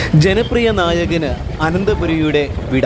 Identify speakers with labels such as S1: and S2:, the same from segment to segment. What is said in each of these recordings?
S1: ജനപ്രിയ നായകന് അനന്തപുരിയുടെ വിട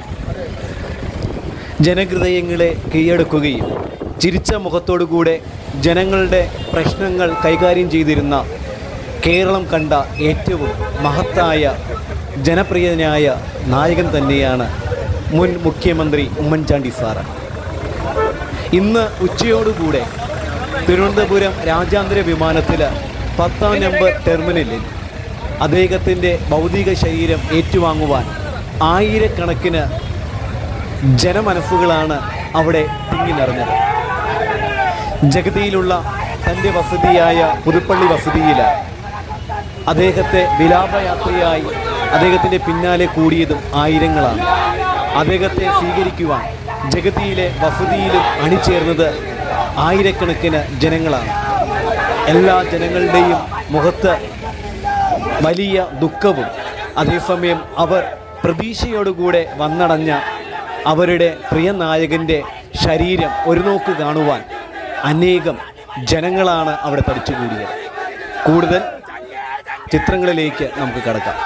S1: ജനഹൃദയങ്ങളെ കീഴടക്കുകയും ചിരിച്ച മുഖത്തോടുകൂടെ ജനങ്ങളുടെ പ്രശ്നങ്ങൾ കൈകാര്യം ചെയ്തിരുന്ന കേരളം കണ്ട ഏറ്റവും മഹത്തായ ജനപ്രിയനായ നായകൻ തന്നെയാണ് മുൻ മുഖ്യമന്ത്രി ഉമ്മൻചാണ്ടി സാറ് ഇന്ന് ഉച്ചയോടുകൂടെ തിരുവനന്തപുരം രാജ്യാന്തര വിമാനത്തിൽ പത്താം നമ്പർ ടെർമിനലിൽ അദ്ദേഹത്തിൻ്റെ ഭൗതിക ശരീരം ഏറ്റുവാങ്ങുവാൻ ആയിരക്കണക്കിന് ജനമനസ്സുകളാണ് അവിടെ തിങ്ങി നിറഞ്ഞത് ജഗതിയിലുള്ള തൻ്റെ വസതിയായ പുതുപ്പള്ളി വസതിയിൽ അദ്ദേഹത്തെ വിലാപയാത്രയായി അദ്ദേഹത്തിൻ്റെ പിന്നാലെ കൂടിയതും ആയിരങ്ങളാണ് അദ്ദേഹത്തെ സ്വീകരിക്കുവാൻ ജഗതിയിലെ വസതിയിലും അണിചേർന്നത് ആയിരക്കണക്കിന് ജനങ്ങളാണ് എല്ലാ ജനങ്ങളുടെയും മുഖത്ത് വലിയ ദുഃഖവും അതേസമയം അവർ പ്രതീക്ഷയോടുകൂടെ വന്നടഞ്ഞ അവരുടെ പ്രിയ നായകൻ്റെ ശരീരം ഒരു നോക്ക് കാണുവാൻ അനേകം ജനങ്ങളാണ് അവിടെ തടിച്ചുകൂടിയത് കൂടുതൽ ചിത്രങ്ങളിലേക്ക് നമുക്ക് കടക്കാം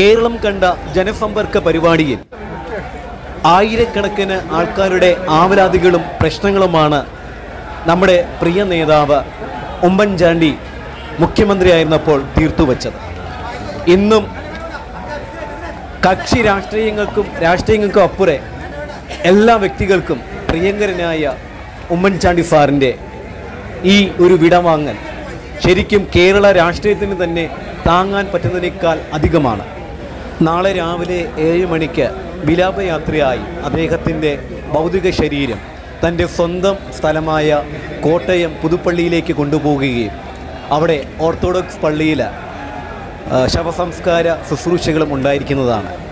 S1: കേരളം കണ്ട ജനസമ്പർക്ക പരിപാടിയിൽ ആയിരക്കണക്കിന് ആൾക്കാരുടെ ആവലാതികളും പ്രശ്നങ്ങളുമാണ് നമ്മുടെ പ്രിയ നേതാവ് ഉമ്മൻചാണ്ടി മുഖ്യമന്ത്രിയായിരുന്നപ്പോൾ തീർത്തുവച്ചത് ഇന്നും കക്ഷി രാഷ്ട്രീയങ്ങൾക്കും രാഷ്ട്രീയങ്ങൾക്കും അപ്പുറെ എല്ലാ വ്യക്തികൾക്കും പ്രിയങ്കരനായ ഉമ്മൻചാണ്ടി സാറിൻ്റെ ഈ ഒരു വിടവാങ്ങൽ ശരിക്കും കേരള രാഷ്ട്രീയത്തിന് തന്നെ താങ്ങാൻ പറ്റുന്നതിനേക്കാൾ അധികമാണ് നാളെ രാവിലെ ഏഴ് മണിക്ക് വിലാപയാത്രയായി അദ്ദേഹത്തിൻ്റെ ഭൗതിക ശരീരം തൻ്റെ സ്വന്തം സ്ഥലമായ കോട്ടയം പുതുപ്പള്ളിയിലേക്ക് കൊണ്ടുപോകുകയും അവിടെ ഓർത്തഡോക്സ് പള്ളിയിൽ ആ, ശവസംസ്കാര ശുശ്രൂഷകളും ഉണ്ടായിരിക്കുന്നതാണ്